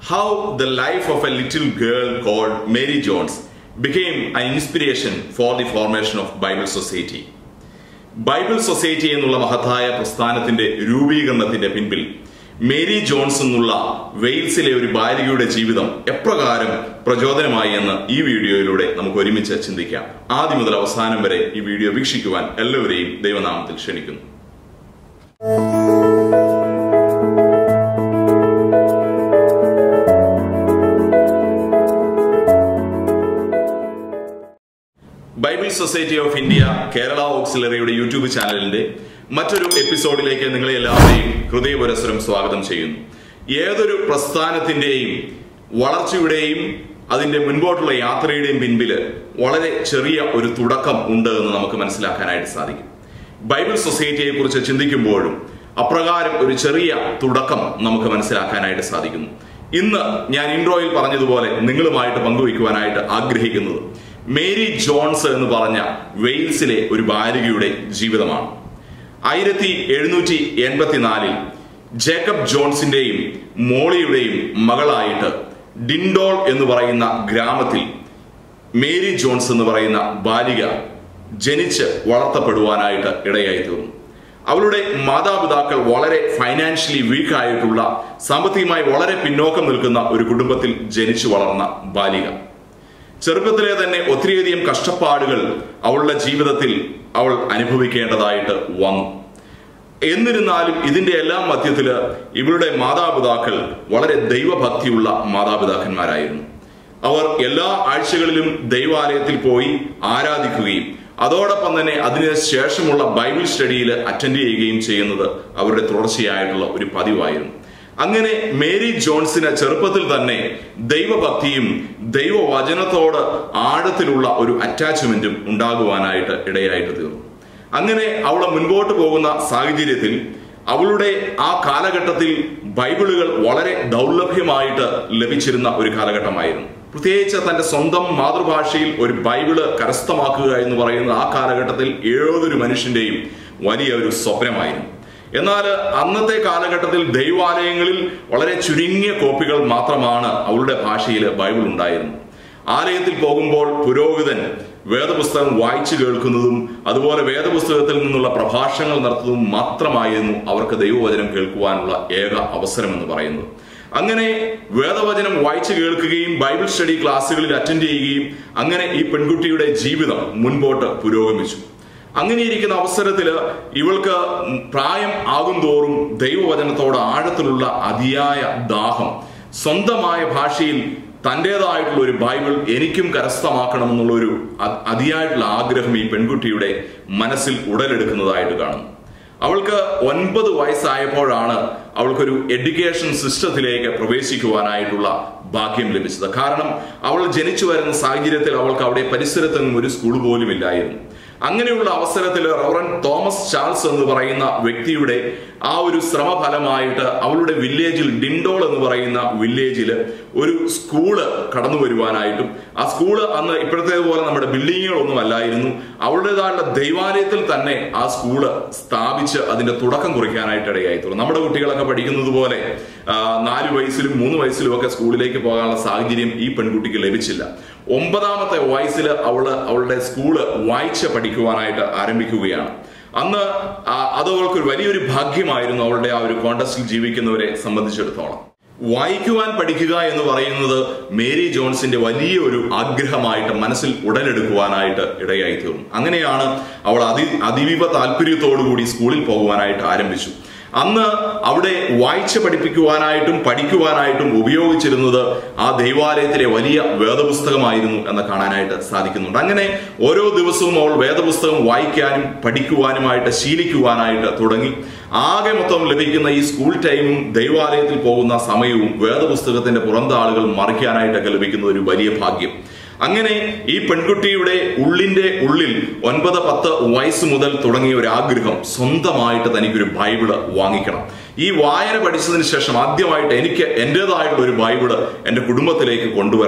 how the life of a little girl called Mary Jones became an inspiration for the formation of Bible Society. Bible society എന്നുള്ള മഹത്തായ പ്രസ്ഥാനത്തിന്റെ രൂപീകരണത്തിന്റെ പിൻപിൽ Mary John's എന്നുള്ള വെയിൽസിലെ ഒരു ബാലികയുടെ ജീവിതം എപ്രകാരം പ്രചോദനമായി എന്ന് ഈ വീഡിയോയിലൂടെ നമുക്ക് ഒരുമിച്ച് ചിന്തിക്കാം ആദ്യം മുതൽ അവസാനം വരെ ഈ വീഡിയോ വീക്ഷിക്കുവാൻ എല്ലാവരെയും ദൈവനാമത്തിൽ ക്ഷണിക്കുന്നു Bible society of India Kerala ഓക്സിലറിയുടെ യൂട്യൂബ് ചാനലിന്റെ മറ്റൊരു എപ്പിസോഡിലേക്ക് നിങ്ങളെ എല്ലാവരെയും ഹൃദയപുരസ്സരം സ്വാഗതം ചെയ്യുന്നു ഏതൊരു പ്രസ്ഥാനത്തിന്റെയും വളർച്ചയുടെയും അതിന്റെ മുൻപോട്ടുള്ള യാത്രയുടെയും പിൻപില് വളരെ ചെറിയ ഒരു തുടക്കം ഉണ്ട് എന്ന് നമുക്ക് മനസ്സിലാക്കാനായിട്ട് സാധിക്കും ബൈബിൾ സൊസൈറ്റിയെ കുറിച്ച് ചിന്തിക്കുമ്പോഴും അപ്രകാരം ഒരു ചെറിയ തുടക്കം നമുക്ക് മനസ്സിലാക്കാനായിട്ട് സാധിക്കുന്നു ഇന്ന് ഞാൻ ഇൻട്രോയിൽ പറഞ്ഞതുപോലെ നിങ്ങളുമായിട്ട് പങ്കുവയ്ക്കുവാനായിട്ട് ആഗ്രഹിക്കുന്നത് മേരി ജോൺസ് എന്ന് പറഞ്ഞ വെയിൽസിലെ ഒരു ബാലികയുടെ ജീവിതമാണ് ആയിരത്തി എഴുന്നൂറ്റി എൺപത്തിനാലിൽ ജേക്കബ് ജോൺസിന്റെയും മോളിയുടെയും മകളായിട്ട് ഡിൻഡോൾ എന്ന് പറയുന്ന ഗ്രാമത്തിൽ മേരി ജോൺസ് എന്ന് പറയുന്ന ബാലിക ജനിച്ച് വളർത്തപ്പെടുവാനായിട്ട് ഇടയായി തീർന്നു അവളുടെ മാതാപിതാക്കൾ വളരെ ഫൈനാൻഷ്യലി വീക്ക് ആയിട്ടുള്ള സാമ്പത്തികമായി വളരെ പിന്നോക്കം നിൽക്കുന്ന ഒരു കുടുംബത്തിൽ ജനിച്ചു വളർന്ന ബാലിക ചെറുപ്പത്തിലെ തന്നെ ഒത്തിരിയധികം കഷ്ടപ്പാടുകൾ അവളുടെ ജീവിതത്തിൽ അവൾ അനുഭവിക്കേണ്ടതായിട്ട് വന്നു എന്നിരുന്നാലും ഇതിന്റെ എല്ലാം മധ്യത്തില് ഇവളുടെ മാതാപിതാക്കൾ വളരെ ദൈവഭക്തിയുള്ള മാതാപിതാക്കന്മാരായിരുന്നു അവർ എല്ലാ ആഴ്ചകളിലും ദൈവാലയത്തിൽ പോയി ആരാധിക്കുകയും അതോടൊപ്പം തന്നെ അതിന് ശേഷമുള്ള ബൈബിൾ സ്റ്റഡിയിൽ അറ്റൻഡ് ചെയ്യുകയും ചെയ്യുന്നത് അവരുടെ തുടർച്ചയായിട്ടുള്ള ഒരു പതിവായിരുന്നു അങ്ങനെ മേരി ജോൺസിന് ചെറുപ്പത്തിൽ തന്നെ ദൈവഭക്തിയും ദൈവവചനത്തോട് ആഴത്തിലുള്ള ഒരു അറ്റാച്ച്മെന്റും ഉണ്ടാകുവാനായിട്ട് ഇടയായിട്ട് തീർന്നു അങ്ങനെ അവളെ മുൻപോട്ട് പോകുന്ന സാഹചര്യത്തിൽ അവളുടെ ആ കാലഘട്ടത്തിൽ ബൈബിളുകൾ വളരെ ദൗർലഭ്യമായിട്ട് ലഭിച്ചിരുന്ന ഒരു കാലഘട്ടമായിരുന്നു പ്രത്യേകിച്ച് തന്റെ സ്വന്തം മാതൃഭാഷയിൽ ഒരു ബൈബിള് കരസ്ഥമാക്കുക എന്ന് പറയുന്ന ആ കാലഘട്ടത്തിൽ ഏതൊരു മനുഷ്യന്റെയും വലിയ ഒരു സ്വപ്നമായിരുന്നു എന്നാൽ അന്നത്തെ കാലഘട്ടത്തിൽ ദൈവാലയങ്ങളിൽ വളരെ ചുരുങ്ങിയ കോപ്പികൾ മാത്രമാണ് അവളുടെ ഭാഷയിൽ ബൈബിൾ ഉണ്ടായിരുന്നത് ആലയത്തിൽ പോകുമ്പോൾ പുരോഹിതൻ വേദപുസ്തകം വായിച്ചു കേൾക്കുന്നതും അതുപോലെ വേദപുസ്തകത്തിൽ നിന്നുള്ള പ്രഭാഷണങ്ങൾ നടത്തുന്നതും മാത്രമായിരുന്നു അവർക്ക് ദൈവവചനം കേൾക്കുവാനുള്ള ഏക അവസരം എന്ന് പറയുന്നത് അങ്ങനെ വേദവചനം വായിച്ചു കേൾക്കുകയും ബൈബിൾ സ്റ്റഡി ക്ലാസ്സുകളിൽ അറ്റൻഡ് ചെയ്യുകയും അങ്ങനെ ഈ പെൺകുട്ടിയുടെ ജീവിതം മുൻപോട്ട് പുരോഗമിച്ചു അങ്ങനെയിരിക്കുന്ന അവസരത്തിൽ ഇവൾക്ക് പ്രായം ആകും തോറും ദൈവവചനത്തോട് ആഴത്തിലുള്ള അതിയായ ദാഹം സ്വന്തമായ ഭാഷയിൽ തൻ്റെതായിട്ടുള്ള ഒരു ബൈബിൾ എനിക്കും കരസ്ഥമാക്കണം എന്നുള്ള ഒരു അതിയായിട്ടുള്ള ആഗ്രഹം ഈ പെൺകുട്ടിയുടെ മനസ്സിൽ ഉടലെടുക്കുന്നതായിട്ട് കാണുന്നു അവൾക്ക് ഒൻപത് വയസ്സായപ്പോഴാണ് അവൾക്കൊരു എഡ്യൂക്കേഷൻ സിസ്റ്റത്തിലേക്ക് പ്രവേശിക്കുവാനായിട്ടുള്ള ഭാഗ്യം ലഭിച്ചത് കാരണം അവൾ ജനിച്ചു വരുന്ന സാഹചര്യത്തിൽ അവൾക്ക് അവിടെ പരിസരത്തൊന്നും ഒരു സ്കൂൾ പോലും ഇല്ലായിരുന്നു അങ്ങനെയുള്ള അവസരത്തിൽ റവറൻ തോമസ് ചാൾസ് എന്ന് പറയുന്ന വ്യക്തിയുടെ ആ ഒരു ശ്രമഫലമായിട്ട് അവളുടെ വില്ലേജിൽ ഡിൻഡോൾ എന്ന് പറയുന്ന വില്ലേജിൽ ഒരു സ്കൂള് കടന്നു വരുവാനായിട്ടും ആ സ്കൂള് അന്ന് ഇപ്പോഴത്തേതുപോലെ നമ്മുടെ ബിൽഡിങ്ങുകളൊന്നും അല്ലായിരുന്നു അവളുടേതായുള്ള ദൈവാലയത്തിൽ തന്നെ ആ സ്കൂള് സ്ഥാപിച്ച് അതിന്റെ തുടക്കം കുറിക്കാനായിട്ട് ഇടയായിത്തുള്ളൂ നമ്മുടെ കുട്ടികളൊക്കെ പഠിക്കുന്നത് പോലെ നാല് വയസ്സിലും മൂന്ന് വയസ്സിലും ഒക്കെ സ്കൂളിലേക്ക് പോകാനുള്ള സാഹചര്യം ഈ പെൺകുട്ടിക്ക് ലഭിച്ചില്ല ഒമ്പതാമത്തെ വയസ്സിൽ അവള് അവളുടെ സ്കൂള് വായിച്ച് പഠിക്കുവാനായിട്ട് ആരംഭിക്കുകയാണ് അന്ന് അത് അവൾക്ക് വലിയൊരു ഭാഗ്യമായിരുന്നു അവളുടെ ആ ഒരു കോണ്ടസ്റ്റിൽ ജീവിക്കുന്നവരെ സംബന്ധിച്ചിടത്തോളം വായിക്കുവാൻ പഠിക്കുക എന്ന് പറയുന്നത് മേരി ജോൺസിന്റെ വലിയ ഒരു ആഗ്രഹമായിട്ട് മനസ്സിൽ ഉടലെടുക്കുവാനായിട്ട് ഇടയായി തീർന്നു അങ്ങനെയാണ് അവൾ അതി അതീവ താല്പര്യത്തോടുകൂടി സ്കൂളിൽ പോകുവാനായിട്ട് ആരംഭിച്ചു അന്ന് അവിടെ വായിച്ച് പഠിപ്പിക്കുവാനായിട്ടും പഠിക്കുവാനായിട്ടും ഉപയോഗിച്ചിരുന്നത് ആ ദൈവാലയത്തിലെ വലിയ വേദപുസ്തകമായിരുന്നു എന്ന് കാണാനായിട്ട് സാധിക്കുന്നുണ്ട് അങ്ങനെ ഓരോ ദിവസവും അവൾ വേദപുസ്തകം വായിക്കാനും പഠിക്കുവാനുമായിട്ട് ശീലിക്കുവാനായിട്ട് തുടങ്ങി ആകെ മൊത്തം ലഭിക്കുന്ന ഈ സ്കൂൾ ടൈമും ദൈവാലയത്തിൽ പോകുന്ന സമയവും വേദപുസ്തകത്തിന്റെ പുറന്താളുകൾ മറിക്കാനായിട്ടൊക്കെ ലഭിക്കുന്ന ഒരു വലിയ ഭാഗ്യം അങ്ങനെ ഈ പെൺകുട്ടിയുടെ ഉള്ളിന്റെ ഉള്ളിൽ ഒൻപത് പത്ത് വയസ്സ് മുതൽ തുടങ്ങിയ ഒരു ആഗ്രഹം സ്വന്തമായിട്ട് തനിക്കൊരു ബൈബിള് വാങ്ങിക്കണം ഈ വായന പഠിച്ചതിന് ശേഷം ആദ്യമായിട്ട് എനിക്ക് എൻ്റെതായിട്ടുള്ള ഒരു ബൈബിള് എൻ്റെ കുടുംബത്തിലേക്ക് കൊണ്ടുവരണം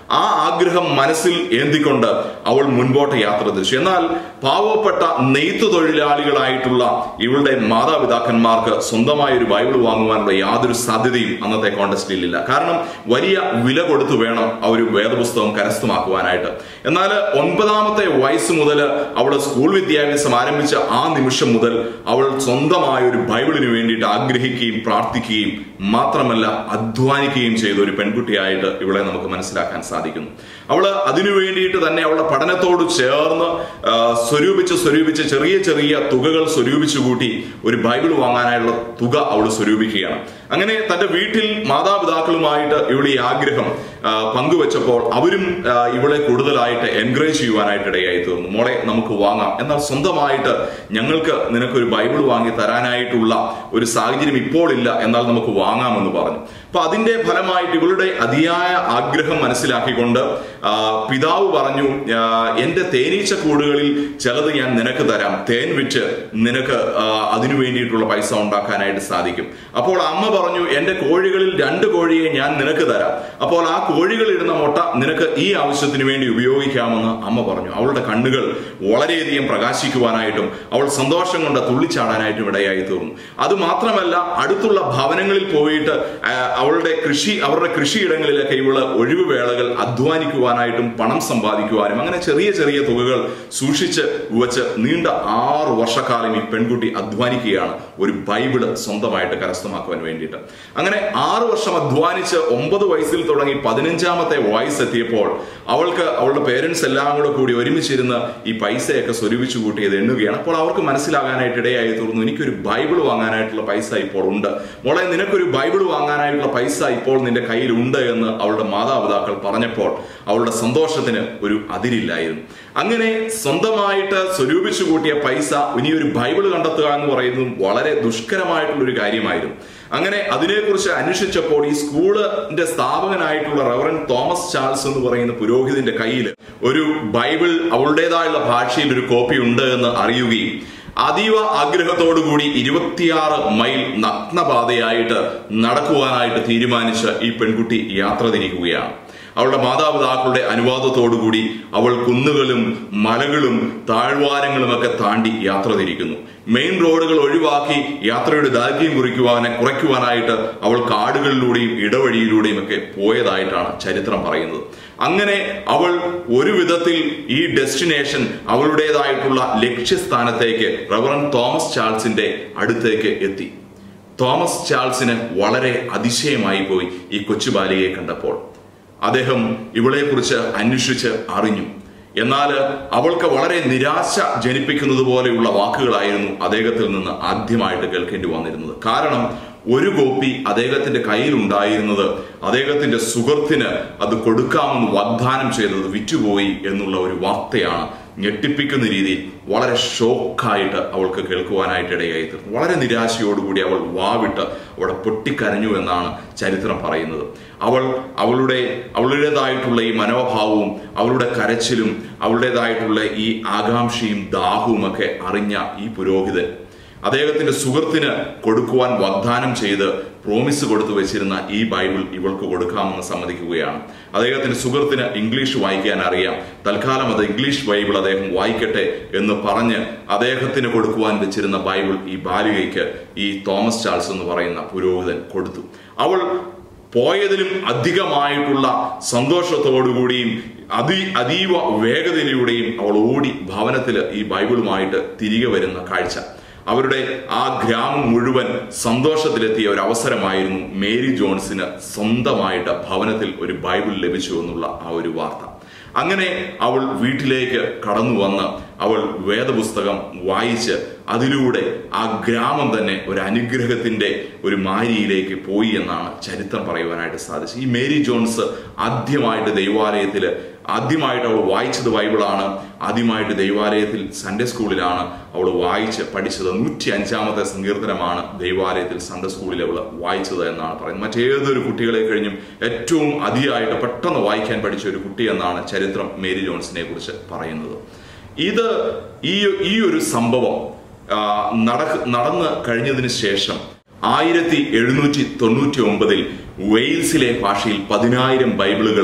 ആ ആഗ്രഹം മനസ്സിൽ ഏന്തിക്കൊണ്ട് അവൾ മുൻപോട്ട് യാത്ര തിരിച്ചു എന്നാൽ പാവപ്പെട്ട നെയ്ത്ത് തൊഴിലാളികളായിട്ടുള്ള ഇവളുടെ മാതാപിതാക്കന്മാർക്ക് സ്വന്തമായ ഒരു ബൈബിൾ വാങ്ങുവാനുള്ള യാതൊരു സാധ്യതയും അന്നത്തെ കോണ്ടസ്റ്റിൽ ഇല്ല കാരണം വലിയ വില കൊടുത്തു വേണം ആ ഒരു വേദപുസ്തകം കരസ്ഥമാക്കുവാനായിട്ട് എന്നാൽ ഒൻപതാമത്തെ വയസ്സ് മുതൽ അവൾ സ്കൂൾ വിദ്യാഭ്യാസം ആരംഭിച്ച ആ നിമിഷം മുതൽ അവൾ സ്വന്തമായ ഒരു ബൈബിളിന് വേണ്ടിയിട്ട് ആഗ്രഹിക്കുകയും പ്രാർത്ഥിക്കുകയും മാത്രമല്ല അധ്വാനിക്കുകയും ചെയ്ത ഒരു പെൺകുട്ടിയായിട്ട് ഇവളെ നമുക്ക് മനസ്സിലാക്കാൻ സാധിക്കുന്നു അവള് അതിനു വേണ്ടിയിട്ട് തന്നെ അവളുടെ പഠനത്തോട് ചേർന്ന് ആ, സ്വരൂപിച്ച് സ്വരൂപിച്ച് ചെറിയ ചെറിയ തുകകൾ സ്വരൂപിച്ചു കൂട്ടി ഒരു ബൈബിൾ വാങ്ങാനായുള്ള തുക അവൾ സ്വരൂപിക്കുകയാണ് അങ്ങനെ തന്റെ വീട്ടിൽ മാതാപിതാക്കളുമായിട്ട് ഇവളെ ഈ ആഗ്രഹം ആ, പങ്കുവെച്ചപ്പോൾ അവരും ആ, ഇവളെ കൂടുതലായിട്ട് എൻകറേജ് ചെയ്യുവാനായിട്ട് ഇടയായി തീർന്നു മോളെ നമുക്ക് വാങ്ങാം എന്നാൽ സ്വന്തമായിട്ട് ഞങ്ങൾക്ക് നിനക്കൊരു ബൈബിൾ വാങ്ങി തരാനായിട്ടുള്ള ഒരു സാഹചര്യം ഇപ്പോൾ ഇല്ല എന്നാൽ നമുക്ക് വാങ്ങാമെന്ന് പറഞ്ഞു അപ്പൊ അതിന്റെ ഫലമായിട്ട് ഇവളുടെ അതിയായ ആഗ്രഹം മനസ്സിലാക്കിക്കൊണ്ട് ആ, പിതാവ് പറഞ്ഞു ആ, എന്റെ തേനീച്ച കൂടുകളിൽ ചിലത് ഞാൻ നിനക്ക് തരാം തേൻ വിറ്റ് നിനക്ക് ആ, അതിനു വേണ്ടിയിട്ടുള്ള പൈസ ഉണ്ടാക്കാനായിട്ട് സാധിക്കും അപ്പോൾ അമ്മ പറഞ്ഞു എന്റെ കോഴികളിൽ രണ്ട് കോഴിയെ ഞാൻ നിനക്ക് തരാം അപ്പോൾ ആ കോഴികൾ ഇടുന്ന മുട്ട നിനക്ക് ഈ ആവശ്യത്തിന് വേണ്ടി ഉപയോഗിക്കാമെന്ന് അമ്മ പറഞ്ഞു അവളുടെ കണ്ണുകൾ വളരെയധികം പ്രകാശിക്കുവാനായിട്ടും അവൾ സന്തോഷം കൊണ്ട് തുള്ളിച്ചാടാനായിട്ടും ഇടയായി തീർന്നു അത് മാത്രമല്ല അടുത്തുള്ള ഭവനങ്ങളിൽ പോയിട്ട് ആ, അവളുടെ കൃഷി അവരുടെ കൃഷിയിടങ്ങളിലൊക്കെ ഇവള് ഒഴിവ് വേളകൾ അധ്വാനിക്കുവാനായിട്ടും പണം സമ്പാദിക്കുവാനും അങ്ങനെ ചെറിയ ചെറിയ തുകകൾ സൂക്ഷിച്ച് വച്ച് നീണ്ട ആറ് വർഷക്കാലം ഈ പെൺകുട്ടി അധ്വാനിക്കുകയാണ് ഒരു ബൈബിള് സ്വന്തമായിട്ട് കരസ്ഥമാക്കുവാൻ വേണ്ടിയിട്ട് അങ്ങനെ ആറ് വർഷം അധ്വാനിച്ച് ഒമ്പത് വയസ്സിൽ തുടങ്ങി പതിനഞ്ചാമത്തെ വയസ്സ് എത്തിയപ്പോൾ അവൾക്ക് അവളുടെ പേരൻസ് എല്ലാം കൂടെ കൂടി ഒരുമിച്ചിരുന്ന് ഈ പൈസയൊക്കെ സ്വരൂപിച്ചു കൂട്ടിയത് എണ്ണുകയാണ് അപ്പോൾ അവർക്ക് മനസ്സിലാകാനായിട്ട് ഇടയായി തീർന്നു എനിക്കൊരു ബൈബിൾ വാങ്ങാനായിട്ടുള്ള പൈസ ഇപ്പോൾ ഉണ്ട് മോളെ നിനക്കൊരു ബൈബിൾ വാങ്ങാനായിട്ടുള്ള പൈസ ഇപ്പോൾ നിന്റെ കയ്യിൽ ഉണ്ട് എന്ന് അവളുടെ മാതാപിതാക്കൾ പറഞ്ഞപ്പോൾ അവളുടെ സന്തോഷത്തിന് ഒരു അതിരില്ലായിരുന്നു അങ്ങനെ സ്വന്തമായിട്ട് സ്വരൂപിച്ചു കൂട്ടിയ പൈസ ഇനി ഒരു ബൈബിൾ കണ്ടെത്തുക എന്ന് പറയുന്നതും വളരെ ദുഷ്കരമായിട്ടുള്ള ഒരു കാര്യമായിരുന്നു അങ്ങനെ അതിനെക്കുറിച്ച് അന്വേഷിച്ചപ്പോൾ ഈ സ്കൂളിന്റെ സ്ഥാപകനായിട്ടുള്ള റവറൻ തോമസ് ചാൾസ് എന്ന് പറയുന്ന പുരോഹിതന്റെ കയ്യിൽ ഒരു ബൈബിൾ അവളുടേതായുള്ള ഭാഷയിൽ ഒരു കോപ്പി ഉണ്ട് എന്ന് അറിയുകയും അതീവ ആഗ്രഹത്തോടുകൂടി ഇരുപത്തിയാറ് മൈൽ നഗ്നപാതയായിട്ട് നടക്കുവാനായിട്ട് തീരുമാനിച്ച ഈ പെൺകുട്ടി യാത്ര തിരിക്കുകയാണ് അവളുടെ മാതാപിതാക്കളുടെ അനുവാദത്തോടുകൂടി അവൾ കുന്നുകളും മലകളും താഴ്വാരങ്ങളും ഒക്കെ താണ്ടി യാത്ര തിരിക്കുന്നു മെയിൻ റോഡുകൾ ഒഴിവാക്കി യാത്രയുടെ ദൈർഘ്യം കുറിക്കുവാനെ കുറയ്ക്കുവാനായിട്ട് അവൾ കാടുകളിലൂടെയും ഇടവഴിയിലൂടെയും ഒക്കെ പോയതായിട്ടാണ് ചരിത്രം പറയുന്നത് അങ്ങനെ അവൾ ഒരു വിധത്തിൽ ഈ ഡെസ്റ്റിനേഷൻ അവളുടേതായിട്ടുള്ള ലക്ഷ്യസ്ഥാനത്തേക്ക് റവറൻ തോമസ് ചാൾസിന്റെ അടുത്തേക്ക് എത്തി തോമസ് ചാൾസിന് വളരെ അതിശയമായി പോയി ഈ കൊച്ചുബാലികയെ കണ്ടപ്പോൾ അദ്ദേഹം ഇവളെക്കുറിച്ച് അന്വേഷിച്ച് അറിഞ്ഞു എന്നാൽ അവൾക്ക് വളരെ നിരാശ ജനിപ്പിക്കുന്നത് പോലെയുള്ള വാക്കുകളായിരുന്നു അദ്ദേഹത്തിൽ നിന്ന് ആദ്യമായിട്ട് കേൾക്കേണ്ടി വന്നിരുന്നത് കാരണം ഒരു കോപ്പി അദ്ദേഹത്തിന്റെ കയ്യിൽ ഉണ്ടായിരുന്നത് അദ്ദേഹത്തിന്റെ സുഹൃത്തിന് അത് കൊടുക്കാമെന്ന് വാഗ്ദാനം ചെയ്തത് വിറ്റുപോയി എന്നുള്ള ഒരു വാർത്തയാണ് ഞെട്ടിപ്പിക്കുന്ന രീതിയിൽ വളരെ ഷോക്കായിട്ട് അവൾക്ക് കേൾക്കുവാനായിട്ട് ഇടയായി തീർന്നു വളരെ നിരാശയോടുകൂടി അവൾ വാവിട്ട് അവിടെ പൊട്ടിക്കരഞ്ഞു എന്നാണ് ചരിത്രം പറയുന്നത് അവൾ അവളുടെ അവളുടേതായിട്ടുള്ള ഈ മനോഭാവവും അവളുടെ കരച്ചിലും അവളുടേതായിട്ടുള്ള ഈ ആകാംക്ഷയും ദാഹവും ഒക്കെ അറിഞ്ഞ ഈ പുരോഹിതൻ അദ്ദേഹത്തിന്റെ സുഹൃത്തിന് കൊടുക്കുവാൻ വാഗ്ദാനം ചെയ്ത് പ്രോമിസ് കൊടുത്തു വെച്ചിരുന്ന ഈ ബൈബിൾ ഇവൾക്ക് കൊടുക്കാമെന്ന് സമ്മതിക്കുകയാണ് അദ്ദേഹത്തിന്റെ സുഹൃത്തിന് ഇംഗ്ലീഷ് വായിക്കാൻ അറിയാം തൽക്കാലം അത് ഇംഗ്ലീഷ് ബൈബിൾ അദ്ദേഹം വായിക്കട്ടെ എന്ന് പറഞ്ഞ് അദ്ദേഹത്തിന് കൊടുക്കുവാൻ വെച്ചിരുന്ന ബൈബിൾ ഈ ബാലികയ്ക്ക് ഈ തോമസ് ചാൾസ് എന്ന് പറയുന്ന പുരോഹിതൻ കൊടുത്തു അവൾ പോയതിലും അധികമായിട്ടുള്ള സന്തോഷത്തോടുകൂടിയും അതി അതീവ വേഗതയിലൂടെയും അവൾ ഓടി ഭവനത്തിൽ ഈ ബൈബിളുമായിട്ട് തിരികെ വരുന്ന കാഴ്ച അവരുടെ ആ ഗ്രാമം മുഴുവൻ സന്തോഷത്തിലെത്തിയ ഒരു അവസരമായിരുന്നു മേരി ജോൺസിന് സ്വന്തമായിട്ട് ഭവനത്തിൽ ഒരു ബൈബിൾ ലഭിച്ചു എന്നുള്ള ആ ഒരു വാർത്ത അങ്ങനെ അവൾ വീട്ടിലേക്ക് കടന്നു വന്ന് അവൾ വേദപുസ്തകം വായിച്ച് അതിലൂടെ ആ ഗ്രാമം തന്നെ ഒരു അനുഗ്രഹത്തിന്റെ ഒരു മാരിയിലേക്ക് പോയി എന്നാണ് ചരിത്രം പറയുവാനായിട്ട് സാധിച്ചത് ഈ മേരി ജോൺസ് ആദ്യമായിട്ട് ദൈവാലയത്തിൽ ആദ്യമായിട്ട് അവൾ വായിച്ചത് ബൈബിളാണ് ആദ്യമായിട്ട് ദൈവാലയത്തിൽ സൺഡേ സ്കൂളിലാണ് അവൾ വായിച്ച് പഠിച്ചത് നൂറ്റി അഞ്ചാമത്തെ സങ്കീർത്തനമാണ് ദൈവാലയത്തിൽ സൺഡേ സ്കൂളിൽ അവൾ വായിച്ചത് എന്നാണ് പറയുന്നത് മറ്റേതൊരു കുട്ടികളെ കഴിഞ്ഞും ഏറ്റവും അതിയായിട്ട് പെട്ടെന്ന് വായിക്കാൻ പഠിച്ച ഒരു കുട്ടി എന്നാണ് ചരിത്രം മേരി ജോൺസിനെ കുറിച്ച് പറയുന്നത് ഇത് ഈ ഈ ഒരു സംഭവം ആ, നടക്ക് നടന്ന് കഴിഞ്ഞതിന് ശേഷം ആയിരത്തി എഴുന്നൂറ്റി തൊണ്ണൂറ്റി ഒമ്പതിൽ വെയിൽസിലെ ഭാഷയിൽ പതിനായിരം ബൈബിളുകൾ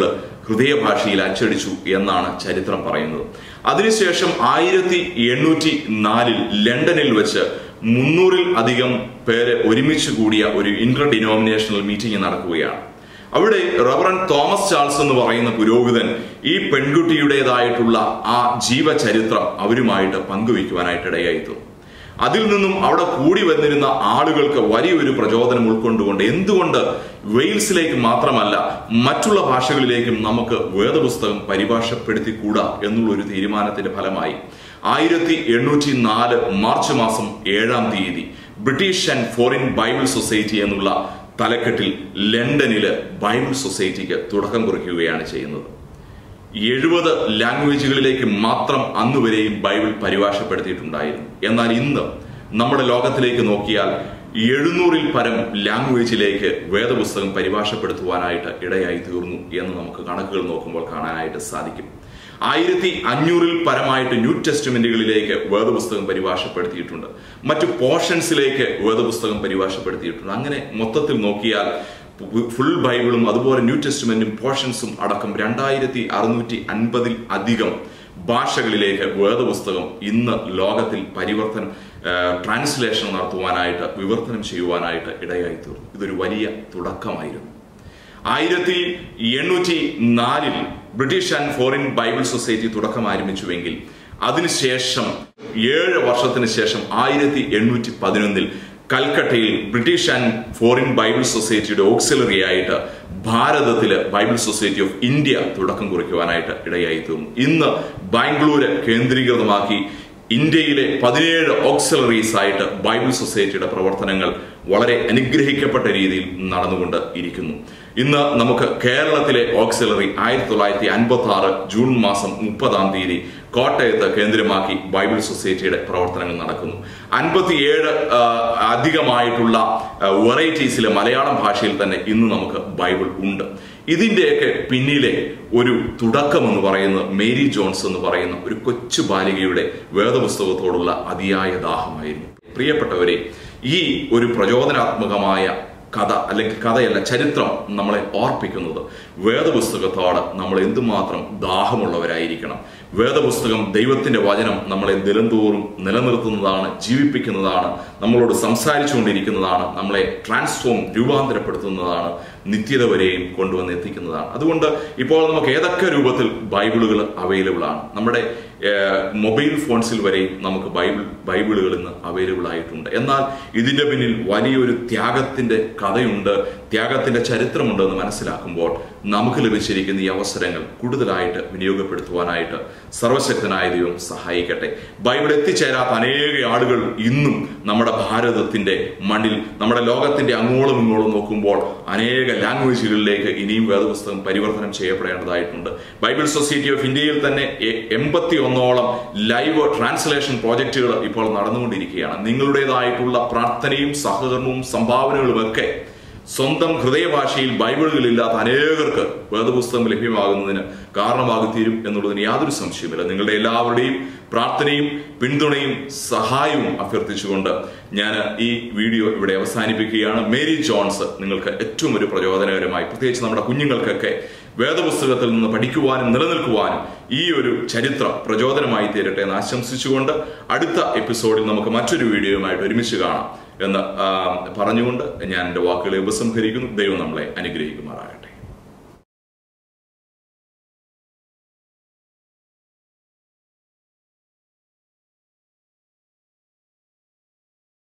ഹൃദയഭാഷയിൽ അച്ചടിച്ചു എന്നാണ് ചരിത്രം പറയുന്നത് അതിനുശേഷം ആയിരത്തി എണ്ണൂറ്റി നാലിൽ ലണ്ടനിൽ വെച്ച് മുന്നൂറിൽ അധികം പേര് ഒരുമിച്ച് കൂടിയ ഒരു ഇന്റർ ഡിനോമിനേഷണൽ മീറ്റിംഗ് നടക്കുകയാണ് അവിടെ റവറൻ തോമസ് ചാൾസ് എന്ന് പറയുന്ന പുരോഹിതൻ ഈ പെൺകുട്ടിയുടേതായിട്ടുള്ള ആ ജീവചരിത്രം അവരുമായിട്ട് പങ്കുവയ്ക്കുവാനായിട്ട് ഇടയായിത്തു അതിൽ നിന്നും അവിടെ കൂടി വന്നിരുന്ന ആളുകൾക്ക് വലിയൊരു പ്രചോദനം ഉൾക്കൊണ്ടുകൊണ്ട് എന്തുകൊണ്ട് വെയിൽസിലേക്ക് മാത്രമല്ല മറ്റുള്ള ഭാഷകളിലേക്കും നമുക്ക് വേദപുസ്തകം പരിഭാഷപ്പെടുത്തിക്കൂടാ എന്നുള്ള ഒരു തീരുമാനത്തിന്റെ ഫലമായി ആയിരത്തി എണ്ണൂറ്റി നാല് മാർച്ച് മാസം ഏഴാം തീയതി British and foreign Bible society എന്നുള്ള തലക്കെട്ടിൽ ലണ്ടനില് ബൈബിൾ സൊസൈറ്റിക്ക് തുടക്കം കുറിക്കുകയാണ് ചെയ്യുന്നത് എഴുപത് ലാംഗ്വേജുകളിലേക്ക് മാത്രം അന്നുവരെയും ബൈബിൾ പരിഭാഷപ്പെടുത്തിയിട്ടുണ്ടായിരുന്നു എന്നാൽ ഇന്ന് നമ്മുടെ ലോകത്തിലേക്ക് നോക്കിയാൽ എഴുന്നൂറിൽ പരം ലാംഗ്വേജിലേക്ക് വേദപുസ്തകം പരിഭാഷപ്പെടുത്തുവാനായിട്ട് ഇടയായി തീർന്നു എന്ന് നമുക്ക് കണക്കുകൾ നോക്കുമ്പോൾ കാണാനായിട്ട് സാധിക്കും ആയിരത്തി അഞ്ഞൂറിൽ പരമായിട്ട് ന്യൂ ടെസ്റ്റ്മെന്റുകളിലേക്ക് വേദപുസ്തകം പരിഭാഷപ്പെടുത്തിയിട്ടുണ്ട് മറ്റു പോർഷൻസിലേക്ക് വേദപുസ്തകം പരിഭാഷപ്പെടുത്തിയിട്ടുണ്ട് അങ്ങനെ മൊത്തത്തിൽ നോക്കിയാൽ ഫുൾ ബൈബിളും അതുപോലെ ന്യൂ ടെസ്റ്റ്മെന്റും പോർഷൻസും അടക്കം രണ്ടായിരത്തി അറുന്നൂറ്റി അൻപതിൽ അധികം ഭാഷകളിലേക്ക് വേദപുസ്തകം ഇന്ന് ലോകത്തിൽ പരിവർത്തനം ട്രാൻസ്ലേഷൻ നടത്തുവാനായിട്ട് വിവർത്തനം ചെയ്യുവാനായിട്ട് ഇടയായി തീർന്നു ഇതൊരു വലിയ തുടക്കമായിരുന്നു ആയിരത്തി എണ്ണൂറ്റി നാലിൽ British and foreign Bible society തുടക്കം ആരംഭിച്ചുവെങ്കിൽ അതിനുശേഷം ഏഴ് വർഷത്തിന് ശേഷം ആയിരത്തി എണ്ണൂറ്റി പതിനൊന്നിൽ കൽക്കട്ടയിൽ ബ്രിട്ടീഷ് ആൻഡ് ഫോറിൻ ബൈബിൾ സൊസൈറ്റിയുടെ ഓക്സിലറി ആയിട്ട് ഭാരതത്തില് ബൈബിൾ സൊസൈറ്റി ഓഫ് ഇന്ത്യ തുടക്കം കുറിക്കുവാനായിട്ട് ഇടയായി തീർന്നു ഇന്ന് ബാംഗ്ലൂര് കേന്ദ്രീകൃതമാക്കി ഇന്ത്യയിലെ പതിനേഴ് ഓക്സിലറീസ് ആയിട്ട് ബൈബിൾ സൊസൈറ്റിയുടെ പ്രവർത്തനങ്ങൾ വളരെ അനുഗ്രഹിക്കപ്പെട്ട രീതിയിൽ നടന്നുകൊണ്ട് ഇരിക്കുന്നു ഇന്ന് നമുക്ക് കേരളത്തിലെ ഓക്സിലറി ആയിരത്തി തൊള്ളായിരത്തി അൻപത്തി ആറ് ജൂൺ മാസം മുപ്പതാം തീയതി കോട്ടയത്ത് കേന്ദ്രമാക്കി ബൈബിൾ സൊസൈറ്റിയുടെ പ്രവർത്തനങ്ങൾ നടക്കുന്നു അൻപത്തിയേഴ് അധികമായിട്ടുള്ള വെറൈറ്റീസിലെ മലയാളം ഭാഷയിൽ തന്നെ ഇന്ന് നമുക്ക് ബൈബിൾ ഉണ്ട് ഇതിന്റെയൊക്കെ പിന്നിലെ ഒരു തുടക്കം എന്ന് പറയുന്നത് മേരി ജോൺസ് എന്ന് പറയുന്ന ഒരു കൊച്ചു ബാലികയുടെ വേദപുസ്തകത്തോടുള്ള അതിയായ ദാഹമായിരുന്നു പ്രിയപ്പെട്ടവരെ ഈ ഒരു പ്രചോദനാത്മകമായ കഥ അല്ലെങ്കിൽ കഥയല്ല ചരിത്രം നമ്മളെ ഓർപ്പിക്കുന്നത് വേദപുസ്തകത്തോട് നമ്മൾ എന്തുമാത്രം ദാഹമുള്ളവരായിരിക്കണം വേദപുസ്തകം ദൈവത്തിന്റെ വചനം നമ്മളെ നിലന്തോറും നിലനിർത്തുന്നതാണ് ജീവിപ്പിക്കുന്നതാണ് നമ്മളോട് സംസാരിച്ചുകൊണ്ടിരിക്കുന്നതാണ് നമ്മളെ ട്രാൻസ്ഫോം രൂപാന്തരപ്പെടുത്തുന്നതാണ് നിത്യത വരെയും കൊണ്ടുവന്ന് എത്തിക്കുന്നതാണ് അതുകൊണ്ട് ഇപ്പോൾ നമുക്ക് ഏതൊക്കെ രൂപത്തിൽ ബൈബിളുകൾ അവൈലബിൾ ആണ് നമ്മുടെ മൊബൈൽ ഫോൺസിൽ വരെയും നമുക്ക് ബൈബിൾ ബൈബിളുകൾ ഇന്ന് അവൈലബിൾ ആയിട്ടുണ്ട് എന്നാൽ ഇതിന്റെ പിന്നിൽ വലിയൊരു ത്യാഗത്തിന്റെ കഥയുണ്ട് ത്യാഗത്തിന്റെ ചരിത്രമുണ്ട് എന്ന് മനസ്സിലാക്കുമ്പോൾ നമുക്ക് ലഭിച്ചിരിക്കുന്ന ഈ അവസരങ്ങൾ കൂടുതലായിട്ട് വിനിയോഗപ്പെടുത്തുവാനായിട്ട് സർവശക്തനായ ദൈവം സഹായിക്കട്ടെ ബൈബിൾ എത്തിച്ചേരാത്ത അനേക ആളുകൾ ഇന്നും നമ്മുടെ ഭാരതത്തിന്റെ മണ്ണിൽ നമ്മുടെ ലോകത്തിന്റെ അങ്ങോളം ഇങ്ങോളം നോക്കുമ്പോൾ അനേക ലാംഗ്വേജുകളിലേക്ക് ഇനിയും വേദപുസ്തകം പരിവർത്തനം ചെയ്യപ്പെടേണ്ടതായിട്ടുണ്ട് ബൈബിൾ സൊസൈറ്റി ഓഫ് ഇന്ത്യയിൽ തന്നെ എൺപത്തി ഒന്നോളം ലൈവ് ട്രാൻസ്ലേഷൻ പ്രോജക്റ്റുകൾ ഇപ്പോൾ നടന്നുകൊണ്ടിരിക്കുകയാണ് നിങ്ങളുടേതായിട്ടുള്ള പ്രാർത്ഥനയും സഹകരണവും സംഭാവനകളും ഒക്കെ സ്വന്തം ഹൃദയഭാഷയിൽ ബൈബിളുകളില്ലാത്ത അനേകർക്ക് വേദപുസ്തകം ലഭ്യമാകുന്നതിന് കാരണമാകി തീരും എന്നുള്ളതിന് യാതൊരു സംശയമില്ല നിങ്ങളുടെ എല്ലാവരുടെയും പ്രാർത്ഥനയും പിന്തുണയും സഹായവും അഭ്യർത്ഥിച്ചുകൊണ്ട് ഞാൻ ഈ വീഡിയോ ഇവിടെ അവസാനിപ്പിക്കുകയാണ് മേരി ജോൺസ് നിങ്ങൾക്ക് ഏറ്റവും ഒരു പ്രചോദനകരമായി പ്രത്യേകിച്ച് നമ്മുടെ കുഞ്ഞുങ്ങൾക്കൊക്കെ വേദപുസ്തകത്തിൽ നിന്ന് പഠിക്കുവാനും നിലനിൽക്കുവാനും ഈ ഒരു ചരിത്രം പ്രചോദനമായി തീരട്ടെ എന്ന് ആശംസിച്ചുകൊണ്ട് അടുത്ത എപ്പിസോഡിൽ നമുക്ക് മറ്റൊരു വീഡിയോയുമായിട്ട് ഒരുമിച്ച് കാണാം എന്ന് പറഞ്ഞുകൊണ്ട് ഞാൻ എൻ്റെ വാക്കുകളെ ഉപസംഹരിക്കുന്നു ദൈവം നമ്മളെ അനുഗ്രഹിക്കുമാറാകട്ടെ